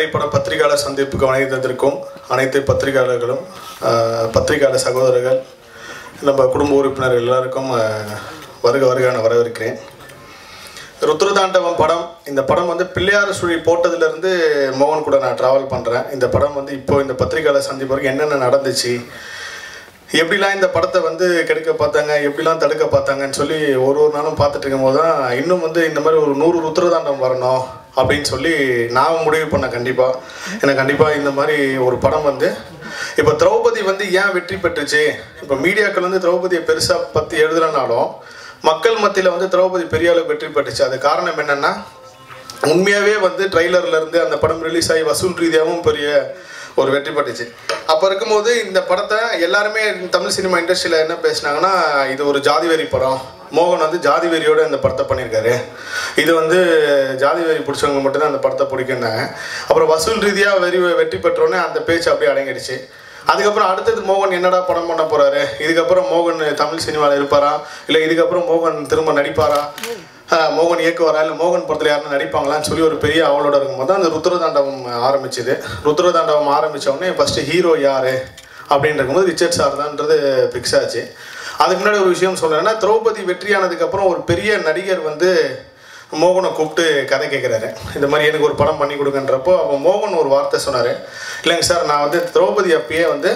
திரைப்பட பத்திரிகையாளர் சந்திப்புக்கு வணக்கத்திற்கும் அனைத்து பத்திரிகையாளர்களும் ஆஹ், பத்திரிகையாளர் சகோதரர்கள் நம்ம குடும்ப உறுப்பினர்கள் எல்லாருக்கும் ஆஹ், வருக வருகான வரவேற்கிறேன் ருத்ரதாண்டவம் படம் இந்த படம் வந்து பிள்ளையார் சுழி போட்டதுலேருந்து மோகன் கூட நான் ட்ராவல் பண்ணுறேன் இந்த படம் வந்து இப்போ இந்த பத்திரிகையாளர் சந்திப்பு வரைக்கும் என்னென்ன நடந்துச்சு எப்படிலாம் இந்த படத்தை வந்து கெடுக்க பார்த்தாங்க எப்படிலாம் தடுக்க பார்த்தாங்கன்னு சொல்லி ஒரு ஒரு நாளும் பார்த்துட்டு இருக்கும்போது தான் இன்னும் வந்து இந்த மாதிரி ஒரு நூறு ருத்ரதாண்டம் வரணும் அப்படின்னு சொல்லி நான் முடிவு பண்ணேன் கண்டிப்பாக எனக்கு கண்டிப்பாக இந்த மாதிரி ஒரு படம் வந்து இப்போ திரௌபதி வந்து ஏன் வெற்றி பெற்றுச்சு இப்போ மீடியாக்கள் வந்து திரௌபதியை பெருசாக பற்றி எழுதுறனாலும் மக்கள் மத்தியில் வந்து திரௌபதி பெரிய அளவு வெற்றி பெற்றுச்சு அது காரணம் என்னென்னா உண்மையாகவே வந்து ட்ரைலர்ல இருந்து அந்த படம் ரிலீஸ் ஆகி வசூல் ரீதியாகவும் பெரிய ஒரு வெற்றி பெற்றுச்சு அப்போ இருக்கும்போது இந்த படத்தை எல்லாருமே தமிழ் சினிமா இண்டஸ்ட்ரியில் என்ன பேசுனாங்கன்னா இது ஒரு ஜாதி வெறி படம் மோகன் வந்து ஜாதி வெறியோட இந்த படத்தை பண்ணியிருக்காரு இது வந்து ஜாதி வெறி பிடிச்சவங்க மட்டும்தான் அந்த படத்தை பிடிக்குன்னாங்க அப்புறம் வசூல் ரீதியாக வெறி வெற்றி பெற்றோன்னே அந்த பேச்சு அப்படியே அடங்கிடுச்சு அதுக்கப்புறம் அடுத்தது மோகன் என்னடா படம் பண்ண போறாரு இதுக்கப்புறம் மோகன் தமிழ் சினிமாவில் இருப்பாரா இல்லை இதுக்கப்புறம் மோகன் திரும்ப நடிப்பாரா ஆஹ் மோகன் இயக்குவாரா இல்லை மோகன் படத்தில் யாரும் நடிப்பாங்களான்னு சொல்லி ஒரு பெரிய அவளோட இருக்கும்போது தான் அந்த ருத்ரதாண்டவம் ஆரம்பிச்சுது ருத்ரதாண்டவம் ஆரம்பிச்ச உடனே ஃபஸ்ட்டு ஹீரோ யார் அப்படின்னு இருக்கும்போது ரிச்சர்ட் சார் தான்ன்றது ஃபிக்ஸ் ஆச்சு அதுக்கு முன்னாடி ஒரு விஷயம் சொல்கிறேன்னா திரௌபதி வெற்றியானதுக்கப்புறம் ஒரு பெரிய நடிகர் வந்து மோகனை கூப்பிட்டு கதை கேட்குறாரு இந்த மாதிரி எனக்கு ஒரு படம் பண்ணி கொடுங்கன்றப்போ அப்போ மோகன் ஒரு வார்த்தை சொன்னார் இல்லைங்க சார் நான் வந்து திரௌபதி அப்பயே வந்து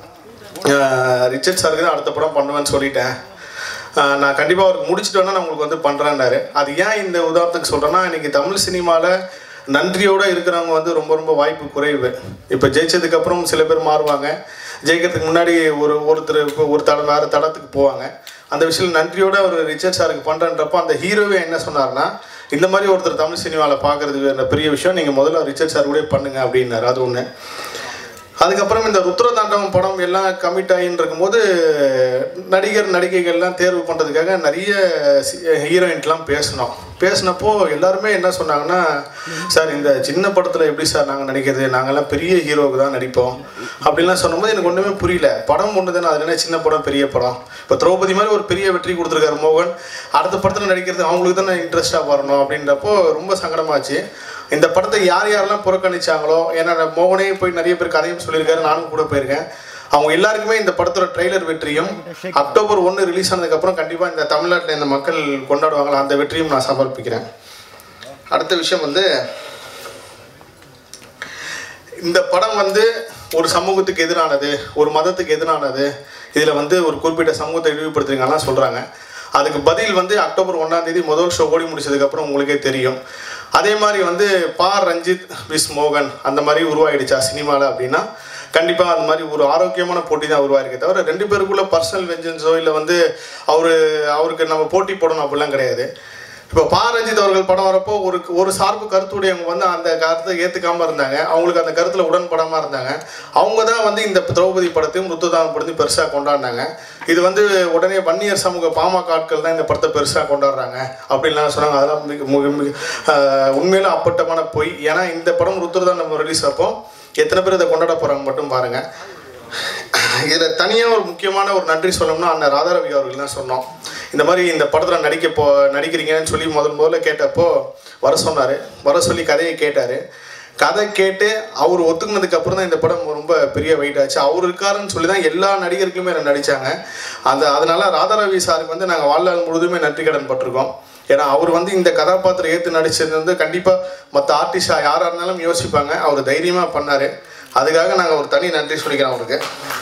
ஆஹ், ரிச்சர்ட் சாருக்கு தான் அடுத்த படம் பண்ணுவேன்னு சொல்லிட்டேன் ஆஹ், நான் கண்டிப்பாக அவருக்கு முடிச்சுட்டு வேணா நான் உங்களுக்கு வந்து பண்ணுறேன்னாரு அது ஏன் இந்த உதாரணத்துக்கு சொல்கிறேன்னா இன்னைக்கு தமிழ் சினிமாவில் நன்றியோடு இருக்கிறவங்க வந்து ரொம்ப ரொம்ப வாய்ப்பு குறைவு இப்போ ஜெயிச்சதுக்கப்புறம் சில பேர் மாறுவாங்க ஜெயிக்கிறதுக்கு முன்னாடி ஒரு ஒருத்தர் இப்போ ஒரு தடம் வேறு தடத்துக்கு போவாங்க அந்த விஷயம் நன்றியோட அவர் ரிச்சர்ட் சாருக்கு பண்ணுறன்றப்போ அந்த ஹீரோவே என்ன சொன்னார்னா இந்த மாதிரி ஒருத்தர் தமிழ் சினிமாவில் பார்க்குறதுக்கு பெரிய விஷயம் நீங்கள் முதல்ல ரிச்சர்ட் சார் கூட பண்ணுங்க அப்படின்னாரு அது ஒன்று அதுக்கப்புறம் இந்த ருத்ரதாண்டவம் படம் எல்லாம் கமிட் ஆகின்னு இருக்கும்போது நடிகர் நடிகைகள்லாம் தேர்வு பண்ணுறதுக்காக நிறைய ஹீரோயின்ட்லாம் பேசினோம் பேசினப்போ எல்லாருமே என்ன சொன்னாங்கன்னா சார் இந்த சின்ன படத்தில் எப்படி சார் நாங்கள் நடிக்கிறது நாங்கள்லாம் பெரிய ஹீரோவுக்கு தான் நடிப்போம் அப்படின்லாம் சொன்னபோது எனக்கு ஒன்றுமே புரியல படம் ஒன்று தானே அதில் என்ன சின்ன படம் பெரிய படம் இப்போ திரௌபதி மாதிரி ஒரு பெரிய வெற்றி கொடுத்துருக்காரு மோகன் அடுத்த படத்தில் நடிக்கிறது அவங்களுக்கு தானே இன்ட்ரெஸ்ட்டாக வரணும் அப்படின்றப்போ ரொம்ப சங்கடமாச்சு இந்த படத்தை யார் யாரெல்லாம் புறக்கணிச்சாங்களோ ஏன்னா நான் மோகனே போய் நிறைய பேர் கதையும் சொல்லியிருக்காரு நானும் கூட போயிருக்கேன் அவங்க எல்லாருக்குமே இந்த படத்தோட ட்ரெய்லர் வெற்றியும் அக்டோபர் ஒன்று ரிலீஸ் ஆனதுக்கப்புறம் கண்டிப்பாக இந்த தமிழ்நாட்டில் இந்த மக்கள் கொண்டாடுவாங்களா அந்த வெற்றியும் நான் சமர்ப்பிக்கிறேன் அடுத்த விஷயம் வந்து இந்த படம் வந்து ஒரு சமூகத்துக்கு எதிரானது ஒரு மதத்துக்கு எதிரானது இதில் வந்து ஒரு குறிப்பிட்ட சமூகத்தை இழிவுபடுத்துறீங்கலாம் சொல்கிறாங்க அதுக்கு பதில் வந்து அக்டோபர் ஒன்றாம் தேதி முதல் ஷோ ஓடி முடிச்சதுக்கப்புறம் உங்களுக்கே தெரியும் அதே மாதிரி வந்து பா ரஞ்சித் விஸ் மோகன் அந்த மாதிரி உருவாகிடுச்சா சினிமாவில் அப்படின்னா கண்டிப்பாக அந்த மாதிரி ஒரு ஆரோக்கியமான போட்டி தான் உருவாயிருக்கே தவிர ரெண்டு பேருக்குள்ள பர்சனல் வெஞ்சன்ஸோ இல்லை வந்து அவர் அவருக்கு நம்ம போட்டி போடணும் அப்படிலாம் கிடையாது இப்போ பா ரஞ்சித் அவர்கள் படம் வரப்போ ஒரு ஒரு சார்பு கருத்துடையவங்க வந்து அந்த கருத்தை ஏற்றுக்காம இருந்தாங்க அவங்களுக்கு அந்த கருத்தில் உடன்படாமல் இருந்தாங்க அவங்க தான் வந்து இந்த திரௌபதி படத்தையும் ருத்துதான படத்தையும் பெருசாக கொண்டாடினாங்க இது வந்து உடனே வன்னியர் சமூக பாமக ஆட்கள் தான் இந்த படத்தை பெருசாக கொண்டாடுறாங்க அப்படின்லாம் சொன்னாங்க அதெல்லாம் மிக மிக மிக ஆஹ், உண்மையில அப்பட்டமான பொய் ஏன்னா இந்த படம் ருத்துரதான் நம்ம ரிலீஸ் அப்போ எத்தனை பேர் இதை கொண்டாட போகிறாங்க மட்டும் பாருங்கள் இதில் தனியாக ஒரு முக்கியமான ஒரு நன்றி சொல்லணும்னா அண்ணன் ராதாரவி அவர்கள் தான் சொன்னோம் இந்த மாதிரி இந்த படத்தில் நடிக்க போ நடிக்கிறீங்கன்னு சொல்லி முதல் முதல்ல கேட்டப்போ வர சொன்னார் வர சொல்லி கதையை கேட்டார் கதை கேட்டு அவர் ஒத்துக்கினதுக்கு அப்புறம் தான் இந்த படம் ரொம்ப பெரிய வெயிட் ஆச்சு அவர் இருக்காருன்னு சொல்லி தான் எல்லா நடிகர்களுமே நடித்தாங்க அந்த அதனால ராதாரவி சாருக்கு வந்து நாங்கள் வாழ்நாள் முழுதுமே நன்றி கடன் பட்டிருக்கோம் ஏன்னா அவர் வந்து இந்த கதாபாத்திரம் ஏற்று நடிச்சது வந்து கண்டிப்பாக மற்ற ஆர்டிஸ்டாக யாராக இருந்தாலும் யோசிப்பாங்க அவர் தைரியமாக பண்ணார் அதுக்காக நாங்கள் ஒரு தனி நன்றி சொல்லிக்கிறோம் அவருக்கு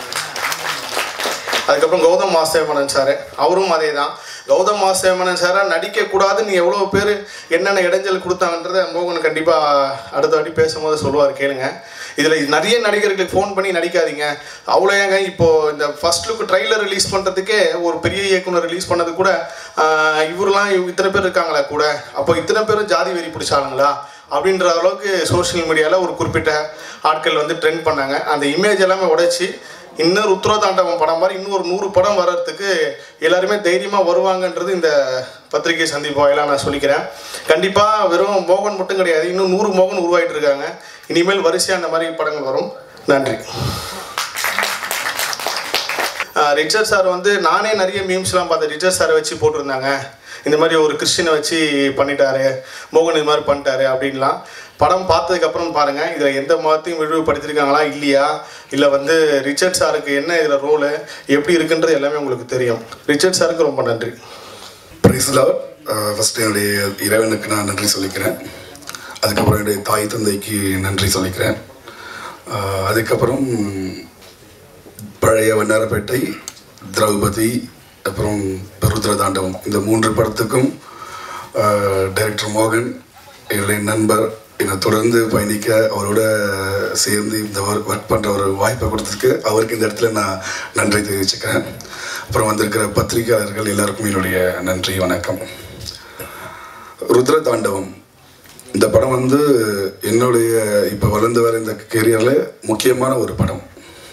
அதுக்கப்புறம் கௌதம் வாசுதேவனன் சார் அவரும் அதே தான் கௌதம் வாசுதேவனன் சாராக நடிக்கக்கூடாதுன்னு எவ்வளோ பேர் என்னென்ன இடைஞ்சல் கொடுத்தாங்கன்றத மோகன் கண்டிப்பாக அடுத்த வாட்டி பேசும்போது சொல்லுவார் கேளுங்க இதில் நிறைய நடிகர்களுக்கு ஃபோன் பண்ணி நடிக்காதீங்க அவ்வளோ ஏங்க இப்போது இந்த ஃபர்ஸ்ட் லுக் ட்ரைலர் ரிலீஸ் பண்ணுறதுக்கே ஒரு பெரிய இயக்குனர் ரிலீஸ் பண்ணது கூட ஆஹ், இவரெல்லாம் இவ- இத்தனை பேர் இருக்காங்களா கூட அப்போ இத்தனை பேரும் ஜாதி வெறி பிடிச்சாளுங்களா அப்படின்ற அளவுக்கு சோஷியல் மீடியாவில் ஒரு குறிப்பிட்ட ஆட்கள் வந்து ட்ரெண்ட் பண்ணாங்க அந்த இமேஜ் எல்லாமே உடைச்சி இன்னும் ருத்ரதாண்டவம் படம் மாதிரி இன்னும் ஒரு நூறு படம் வர்றதுக்கு எல்லாருமே தைரியமாக வருவாங்கன்றது இந்த பத்திரிகை சந்திப்பு வாயிலாக நான் சொல்லிக்கிறேன் கண்டிப்பாக வெறும் மோகன் மட்டும் கிடையாது இன்னும் நூறு மோகன் உருவாயிட்டு இருக்காங்க இனிமேல் வரிசையாக அந்த மாதிரி படங்கள் வரும் நன்றி ரிச்சர்ட் சார் வந்து நானே நிறைய மீம்ஸ்லாம் பார்த்தேன் ரிச்சர்ட் சாரை வச்சு போட்டிருந்தாங்க இந்த மாதிரி ஒரு கிறிஸ்டினை வச்சு பண்ணிட்டாரு மோகன் இது மாதிரி பண்ணிட்டாரு அப்படின்லாம் படம் பார்த்ததுக்கப்புறம் பாருங்கள் இதில் எந்த மதத்தையும் விரிவுபடுத்தியிருக்காங்களா இல்லையா இல்லை வந்து ரிச்சர்ட் சாருக்கு என்ன இதில் ரோலு எப்படி இருக்குன்றது எல்லாமே உங்களுக்கு தெரியும் ரிச்சர்ட் சாருக்கு ரொம்ப நன்றி பிரைஸ் லார்ட் ஃபஸ்ட்டு என்னுடைய இறைவனுக்கு நான் நன்றி சொல்லிக்கிறேன் அதுக்கப்புறம் என்னுடைய தாய் தந்தைக்கு நன்றி சொல்லிக்கிறேன் ஆஹ் அதுக்கப்புறம் பழைய வண்ணாரப்பேட்டை திரௌபதி அப்புறம் ருத்ர தாண்டவம் இந்த மூன்று படத்துக்கும் டைரக்டர் மோகன் என்னுடைய நண்பர் என்னை தொடர்ந்து பயணிக்க அவரோட சேர்ந்து இந்த ஒர்க் ஒர்க் பண்ணுற ஒரு வாய்ப்பை கொடுத்ததுக்கு அவருக்கு இந்த இடத்துல நான் நன்றி தெரிவிச்சுக்கிறேன் அப்புறம் வந்திருக்கிற பத்திரிகையாளர்கள் எல்லாருக்கும் என்னுடைய நன்றி வணக்கம் ருத்ர தாண்டவம் இந்த படம் வந்து என்னுடைய இப்போ வளர்ந்து வர இந்த கெரியரில் முக்கியமான ஒரு படம்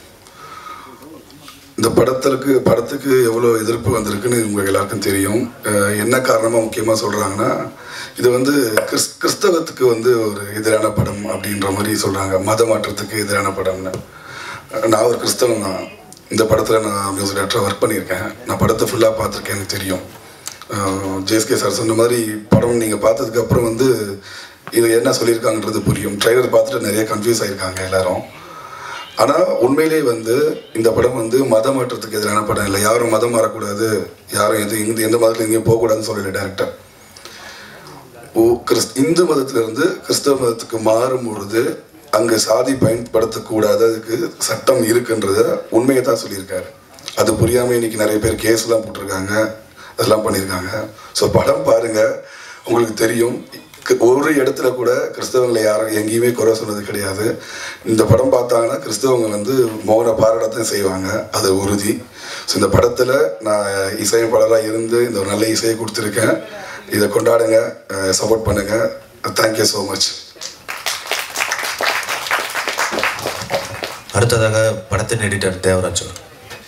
இந்த படத்திற்கு படத்துக்கு எவ்வளோ எதிர்ப்பு வந்திருக்குன்னு உங்களுக்கு எல்லாருக்கும் தெரியும் அஹ் என்ன காரணமாக முக்கியமாக சொல்கிறாங்கன்னா இது வந்து கிறிஸ் கிறிஸ்தவத்துக்கு வந்து ஒரு எதிரான படம் அப்படின்ற மாதிரி சொல்கிறாங்க மத மாற்றத்துக்கு எதிரான படம்னு அஹ் நான் ஒரு கிறிஸ்தவன் தான் இந்த படத்தில் நான் மியூசிக் டேரக்டராக ஒர்க் பண்ணியிருக்கேன் நான் படத்தை ஃபுல்லாக பார்த்துருக்கேன் எனக்கு தெரியும் ஜேஎஸ்கே சார் சொன்ன மாதிரி படம் நீங்கள் பார்த்ததுக்கு அப்புறம் வந்து இது என்ன சொல்லியிருக்காங்கன்றது புரியும் ட்ரைலர் பார்த்துட்டு நிறைய கன்ஃபியூஸ் ஆகிருக்காங்க எல்லாரும் ஆனால் உண்மையிலே வந்து இந்த படம் வந்து மத மாற்றத்துக்கு எதிரான படம் இல்லை யாரும் மதம் மாறக்கூடாது யாரும் எது இந்து எந்த மதத்தில் எங்கேயும் போகக்கூடாதுன்னு சொல்லல டேரக்டர் ஓ கிறிஸ் இந்து மதத்திலிருந்து கிறிஸ்தவ மதத்துக்கு மாறும் பொழுது அங்கே சாதி பயன்படுத்தக்கூடாது அதுக்கு சட்டம் இருக்குன்றத உண்மையை தான் சொல்லியிருக்காரு அது புரியாமல் இன்னைக்கு நிறைய பேர் கேஸ்லாம் போட்டிருக்காங்க அதெல்லாம் பண்ணியிருக்காங்க ஸோ படம் பாருங்க உங்களுக்கு தெரியும் க- ஒரு இடத்துல கூட கிறிஸ்தவங்களை யாரும் எங்கேயுமே குறை சொன்னது கிடையாது இந்த படம் பார்த்தாங்கன்னா கிறிஸ்தவங்க வந்து மௌன பாராட்டத்தான் செய்வாங்க அது உறுதி ஸோ இந்த படத்தில் நான் இசையமைப்பாளராக இருந்து இந்த ஒரு நல்ல இசையை கொடுத்துருக்கேன் இதை கொண்டாடுங்க சப்போர்ட் பண்ணுங்க தேங்க்யூ ஸோ மச் அடுத்ததாக படத்தின் எடிட்டர் தேவராஜ் அவர்.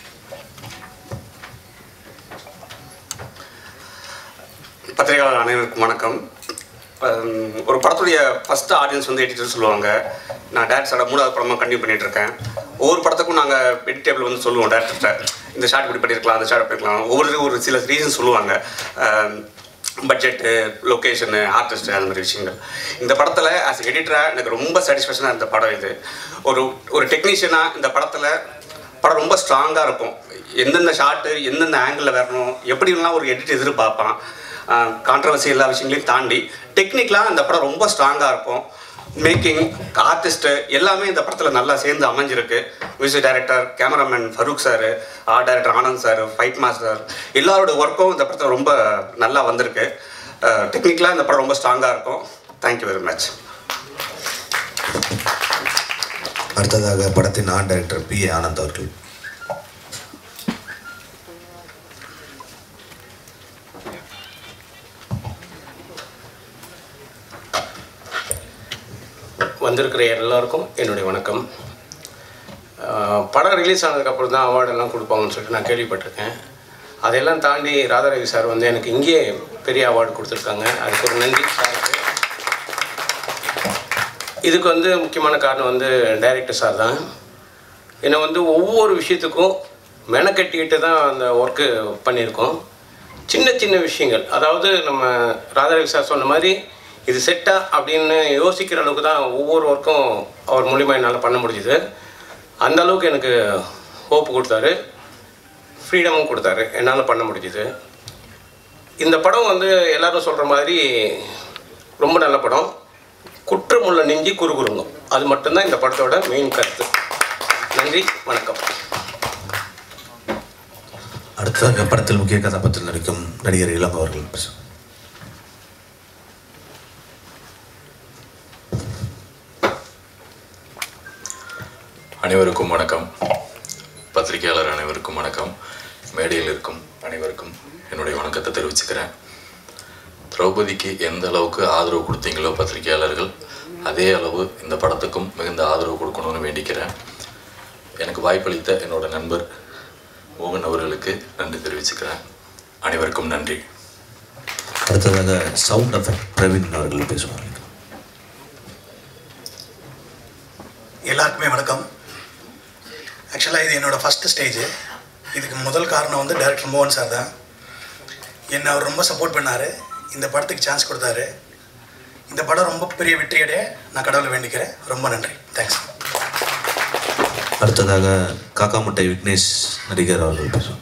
பத்திரிகையாளர் அனைவருக்கும் வணக்கம் ஹம், ஒரு படத்துடைய ஃபஸ்ட்டு ஆடியன்ஸ் வந்து எடிட்டர் சொல்லுவாங்க நான் டேரக்டரோட மூணாவது படமாக கண்டினியூ பண்ணிட்டு இருக்கேன் ஒவ்வொரு படத்துக்கும் நாங்கள் எடிட் டேபிள் வந்து சொல்லுவோம் டேரக்டர்கிட்ட இந்த ஷார்ட் இப்படி பண்ணியிருக்கலாம் அந்த ஷார்ட் பண்ணிருக்கலாம் ஒவ்வொரு ஒரு சில ரீசன் சொல்லுவாங்க பட்ஜெட்டு லொக்கேஷனு ஆர்டிஸ்ட்டு அந்த மாதிரி விஷயங்கள் இந்த படத்தில் ஆஸ் எடிட்டராக எனக்கு ரொம்ப சாட்டிஸ்ஃபேக்ஷனாக இருந்த படம் இது ஒரு ஒரு டெக்னீஷியனாக இந்த படத்தில் படம் ரொம்ப ஸ்ட்ராங்காக இருக்கும் எந்தெந்த ஷாட்டு எந்தெந்த ஆங்கிளில் வரணும் எப்படிலாம் ஒரு எடிட் எதிர்பார்ப்பான் கான்ட்ரவர்சி எல்லா விஷயங்களையும் தாண்டி டெக்னிக்கலாக இந்த படம் ரொம்ப ஸ்ட்ராங்காக இருக்கும் மேக்கிங் ஆர்டிஸ்ட்டு எல்லாமே இந்த படத்தில் நல்லா சேர்ந்து அமைஞ்சிருக்கு music director cameraman Farooq sir art director Anand sir fight master எல்லாரோட ஒர்க்கும் இந்த படத்தில் ரொம்ப நல்லா வந்திருக்கு டெக்னிக்கலாக இந்த படம் ரொம்ப ஸ்ட்ராங்காக இருக்கும் தேங்க்யூ வெரி மச் அடுத்ததாக படத்தின் art director P A Anand அவர்கள் வந்திருக்கிற எல்லாருக்கும் என்னுடைய வணக்கம் ஆஹ் படம் ரிலீஸ் ஆனதுக்கப்புறம் தான் அவார்டெல்லாம் கொடுப்பாங்கன்னு சொல்லிட்டு நான் கேள்விப்பட்டிருக்கேன் அதையெல்லாம் தாண்டி ராதாரவி சார் வந்து எனக்கு இங்கேயே பெரிய அவார்டு கொடுத்துருக்காங்க அதுக்கு ஒரு நன்றி சாருக்கு இதுக்கு வந்து முக்கியமான காரணம் வந்து டைரக்டர் சார் தான் என்னை வந்து ஒவ்வொரு விஷயத்துக்கும் மெனக்கட்டிக்கிட்டு தான் அந்த ஒர்க்கு பண்ணியிருக்கோம் சின்ன சின்ன விஷயங்கள் அதாவது நம்ம ராதாரவி சார் சொன்ன மாதிரி இது செட்டா அப்படின்னு யோசிக்கிற அளவுக்கு தான் ஒவ்வொரு ஒர்க்கும் அவர் மூலிமா என்னால் பண்ண முடிஞ்சுது அந்த அளவுக்கு எனக்கு ஹோப் கொடுத்தாரு ஃப்ரீடமும் கொடுத்தாரு என்னால் பண்ண முடிஞ்சுது இந்த படம் வந்து எல்லாரும் சொல்கிற மாதிரி ரொம்ப நல்ல படம் குற்றமுள்ள நெஞ்சி குறுகுறுங்கும் அது மட்டும்தான் இந்த படத்தோட மெயின் கருத்து நன்றி வணக்கம் அடுத்ததாக படத்தில் முக்கிய கதாபாத்திரத்தில் நடிக்கும் நடிகர் இளம் அவர்கள் பேசுவார். அனைவருக்கும் வணக்கம் பத்திரிகையாளர் அனைவருக்கும் வணக்கம் மேடையில் இருக்கும் அனைவருக்கும் என்னுடைய வணக்கத்தை தெரிவிச்சுக்கிறேன் திரௌபதிக்கு எந்த அளவுக்கு ஆதரவு கொடுத்தீங்களோ பத்திரிகையாளர்கள் அதே அளவு இந்த படத்துக்கும் மிகுந்த ஆதரவு கொடுக்கணும்னு வேண்டிக்கிறேன் எனக்கு வாய்ப்பளித்த என்னோட நண்பர் மோகன் அவர்களுக்கு நன்றி தெரிவிச்சுக்கிறேன் அனைவருக்கும் நன்றி அடுத்ததாக சவுண்ட் எஃபெக்ட் பிரவீன் அவர்கள் பேசுவார்கள் எல்லாருக்குமே வணக்கம் ஆக்சுவலாக இது என்னோடய ஃபஸ்ட்டு ஸ்டேஜு இதுக்கு முதல் காரணம் வந்து டைரக்டர் மோகன் சார் தான் என்னை அவர் ரொம்ப சப்போர்ட் பண்ணார் இந்த படத்துக்கு சான்ஸ் கொடுத்தாரு இந்த படம் ரொம்ப பெரிய வெற்றியடைய நான் கடவுளை வேண்டிக்கிறேன் ரொம்ப நன்றி தேங்க்ஸ் அடுத்ததாக காக்கா முட்டை விக்னேஷ் நடிகர் அவர்கள் பேசும்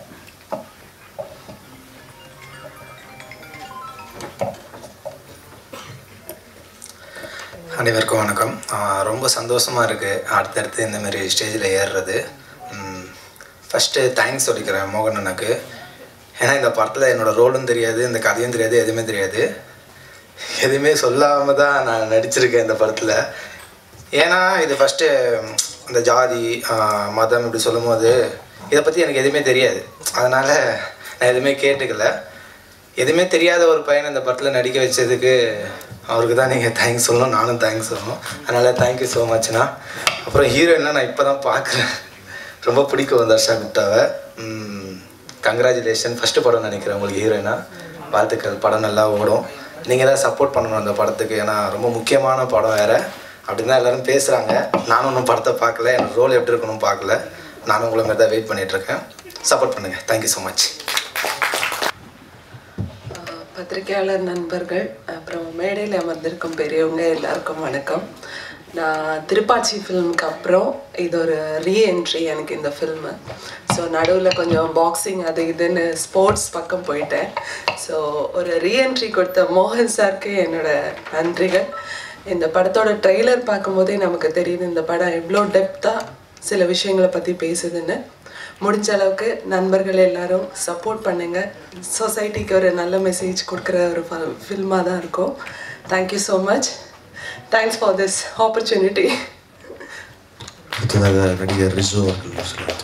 அனைவருக்கும் வணக்கம் ஆஹ் ரொம்ப சந்தோஷமாக இருக்குது அடுத்தடுத்து இந்த மாதிரி ஸ்டேஜில் ஏறுறது ஃபஸ்ட்டு தேங்க்ஸ் சொல்லிக்கிறேன் மோகன் அண்ணாக்கு ஏன்னா இந்த படத்தில் என்னோடய ரோலும் தெரியாது இந்த கதையும் தெரியாது எதுவுமே தெரியாது எதுவுமே சொல்லாமல் தான் நான் நடிச்சிருக்கேன் இந்த படத்தில் ஏன்னா இது ஃபஸ்ட்டு இந்த ஜாதி ஆஹ் மதம் இப்படி சொல்லும்போது இதை பற்றி எனக்கு எதுவுமே தெரியாது அதனால் நான் எதுவுமே கேட்டுக்கல எதுவுமே தெரியாத ஒரு பையனை இந்த படத்தில் நடிக்க வச்சதுக்கு அவருக்கு தான் நீங்கள் தேங்க்ஸ் சொல்லணும் நானும் தேங்க்ஸ் சொல்லணும் அதனால் தேங்க்யூ ஸோ மச்ண்ணா அப்புறம் ஹீரோயின்லாம் நான் இப்போ தான் பார்க்குறேன் ரொம்ப பிடிக்கும் தர்ஷா குப்தாவை கங்க்ராச்சுலேஷன் ஃபஸ்ட்டு படம் நினைக்கிறேன் உங்களுக்கு ஹீரோயினா வாழ்த்துக்கள் படம் நல்லா ஓடும் நீங்கள் தான் சப்போர்ட் பண்ணணும் அந்த படத்துக்கு ஏன்னா ரொம்ப முக்கியமான படம் வேறு அப்படின்னு தான் எல்லோரும் பேசுகிறாங்க நானும் இன்னும் படத்தை பார்க்கல எனக்கு ரோல் எப்படி இருக்கணும் பார்க்கல நானும் உங்களை மாதிரி தான் வெயிட் பண்ணிகிட்ருக்கேன் சப்போர்ட் பண்ணுங்கள் தேங்க்யூ ஸோ மச் பத்திரிகையாளர் நண்பர்கள் அப்புறம் மேடையில் அமர்ந்திருக்கும் பெரியவங்க எல்லாருக்கும் வணக்கம் நான் திருப்பாச்சி ஃபில்முக்கு அப்புறம் இது ஒரு ரீஎன்ட்ரி எனக்கு இந்த ஃபில்மு ஸோ நடுவில் கொஞ்சம் பாக்ஸிங் அது இதுன்னு ஸ்போர்ட்ஸ் பக்கம் போயிட்டேன் ஸோ ஒரு ரீஎன்ட்ரி கொடுத்த மோகன் சாருக்கு என்னோட நன்றிகள் இந்த படத்தோட ட்ரெய்லர் பார்க்கும்போதே நமக்கு தெரியுது இந்த படம் எவ்வளோ டெப்த்தாக சில விஷயங்களை பற்றி பேசுதுன்னு முடிஞ்ச அளவுக்கு நண்பர்கள் எல்லாரும் சப்போர்ட் பண்ணுங்க சொசைட்டிக்கு ஒரு நல்ல மெசேஜ் கொடுக்குற ஒரு ஃபில்மாக தான் இருக்கும் thank you so much thanks for this opportunity அடுத்ததாக நடிகர் ரிசு அவர்கள் சொல்லுவார்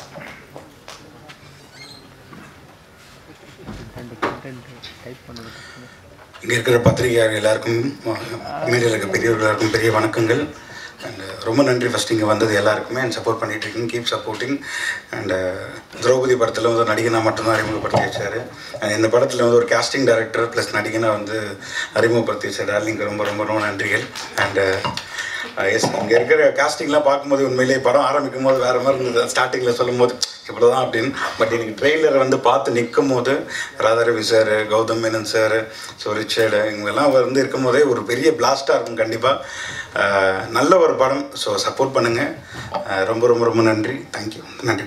இங்கே இருக்கிற பத்திரிகையாளர் எல்லாருக்கும் மீடியாவில் இருக்க பெரியவர்கள் எல்லாருக்கும் பெரிய வணக்கங்கள் அண்ட் ரொம்ப நன்றி ஃபஸ்ட் இங்கே வந்தது எல்லாருக்குமே அண்ட் சப்போர்ட் பண்ணிட்டு இருக்கீங்க கீப் சப்போர்ட்டிங் அண்ட் திரௌபதி படத்தில் வந்து ஒரு நடிகனாக மட்டும்தான் அறிமுகப்படுத்தி வச்சார் And இந்த படத்தில் வந்து ஒரு casting டைரக்டர் ப்ளஸ் நடிகனாக வந்து அறிமுகப்படுத்தி வச்சார் டார்லிங்க்கு ரொம்ப ரொம்ப ரொம்ப நன்றிகள் அண்டு எஸ் இங்கே இருக்கிற காஸ்டிங்லாம் பார்க்கும்போது உண்மையிலேயே படம் ஆரம்பிக்கும் போது வேறு மாதிரி இருந்தது ஸ்டார்டிங்கில் சொல்லும் போது இவ்வளோதான் அப்படின்னு பட் எனக்கு ட்ரெய்லர் வந்து பார்த்து நிற்கும் போது Radharavi sir Gautham Menon sir so Richard இவங்கெல்லாம் வந்து இருக்கும் போதே ஒரு பெரிய பிளாஸ்டாக இருக்கும் கண்டிப்பாக நல்ல ஒரு படம் ஸோ சப்போர்ட் பண்ணுங்கள் ரொம்ப ரொம்ப ரொம்ப நன்றி தேங்க்யூ நன்றி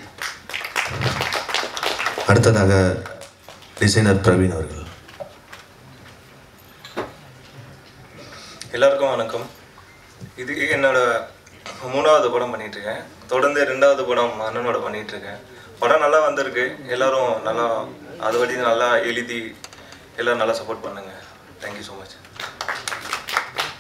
அடுத்ததாக டிசைனர் பிரவீன் அவர்கள் எல்லாருக்கும் வணக்கம் இது என்னோட மூணாவது படம் பண்ணிட்டு இருக்கேன் தொடர்ந்து ரெண்டாவது படம் அண்ணனோட பண்ணிட்டு இருக்கேன் படம் நல்லா வந்திருக்கு எல்லாரும் நல்லா அது வழி நல்லா எழுதி எல்லாரும் நல்லா சப்போர்ட் பண்ணுங்க தேங்க்யூ ஸோ மச்